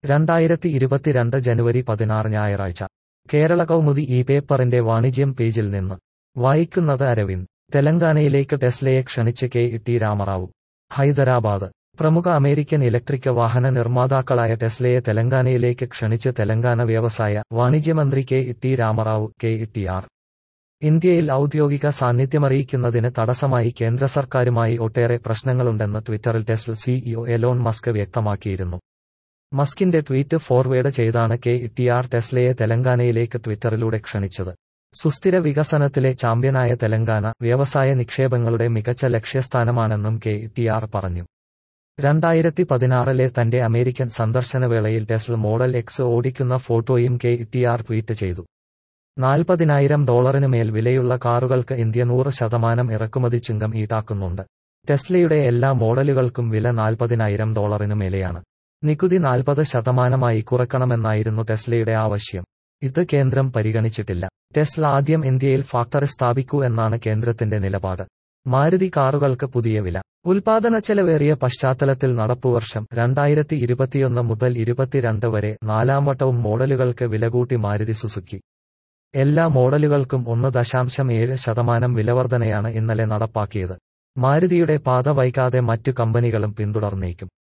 രണ്ടായിരത്തി ഇരുപത്തിരണ്ട് ജനുവരി പതിനാറ് ഞായറാഴ്ച കേരള കൗമുദി ഈ പേപ്പറിന്റെ വാണിജ്യം പേജിൽ നിന്ന് വായിക്കുന്നത് അരവിന്ദ് തെലങ്കാനയിലേക്ക് ടെസ്ലയെ ക്ഷണിച്ച് കെ ടി രാമറാവു ഹൈദരാബാദ് പ്രമുഖ അമേരിക്കൻ ഇലക്ട്രിക് വാഹന നിർമ്മാതാക്കളായ ടെസ്ലയെ തെലങ്കാനയിലേക്ക് ക്ഷണിച്ച് തെലങ്കാന വ്യവസായ വാണിജ്യമന്ത്രി K T Rama Rao K T R ഇന്ത്യയിൽ ഔദ്യോഗിക സാന്നിധ്യമറിയിക്കുന്നതിന് തടസ്സമായി കേന്ദ്ര സർക്കാരുമായി ഒട്ടേറെ പ്രശ്നങ്ങളുണ്ടെന്ന് ട്വിറ്ററിൽ ടെസ്ല സിഇഒ എലോൺ മസ്ക് വ്യക്തമാക്കിയിരുന്നു മസ്കിന്റെ ട്വീറ്റ് ഫോർവേഡ് ചെയ്താണ് കെ ടി ആർ ടെസ്ലയെ തെലങ്കാനയിലേക്ക് ട്വിറ്ററിലൂടെ ക്ഷണിച്ചത് സുസ്ഥിര വികസനത്തിലെ ചാമ്പ്യനായ തെലങ്കാന വ്യവസായ നിക്ഷേപങ്ങളുടെ മികച്ച ലക്ഷ്യസ്ഥാനമാണെന്നും കെ ടി ആർ പറഞ്ഞു രണ്ടായിരത്തി പതിനാറിലെ തന്റെ അമേരിക്കൻ സന്ദർശനവേളയിൽ ടെസ്ല മോഡൽ എക്സ് ഓടിക്കുന്ന ഫോട്ടോയും കെ ടി ആർ ട്വീറ്റ് ചെയ്തു നാൽപ്പതിനായിരം ഡോളറിന് മേൽ വിലയുള്ള കാറുകൾക്ക് ഇന്ത്യ നൂറ് ശതമാനം ഇറക്കുമതി ചുങ്കം ഈടാക്കുന്നുണ്ട് ടെസ്ലയുടെ എല്ലാ മോഡലുകൾക്കും വില നാൽപ്പതിനായിരം ഡോളറിന് മേലെയാണ് നികുതി നാൽപ്പത് ശതമാനമായി കുറക്കണമെന്നായിരുന്നു ടെസ്ലയുടെ ആവശ്യം ഇത് കേന്ദ്രം പരിഗണിച്ചിട്ടില്ല ടെസ്ല ആദ്യം ഇന്ത്യയിൽ ഫാക്ടറി സ്ഥാപിക്കൂ എന്നാണ് കേന്ദ്രത്തിന്റെ നിലപാട് മാരുതി കാറുകൾക്ക് പുതിയ വില ഉൽപാദന ചെലവേറിയ പശ്ചാത്തലത്തിൽ നടപ്പുവർഷം രണ്ടായിരത്തി ഇരുപത്തിയൊന്ന് മുതൽ ഇരുപത്തിരണ്ട് വരെ നാലാം വട്ടവും മോഡലുകൾക്ക് വില കൂട്ടി മാരുതി സുസുക്കി എല്ലാ മോഡലുകൾക്കും ഒന്ന് ദശാംശം ഏഴ് ശതമാനം വിലവർധനയാണ് ഇന്നലെ നടപ്പാക്കിയത് മാരുതിയുടെ പാത വൈകാതെ മറ്റു കമ്പനികളും പിന്തുടർന്നേക്കും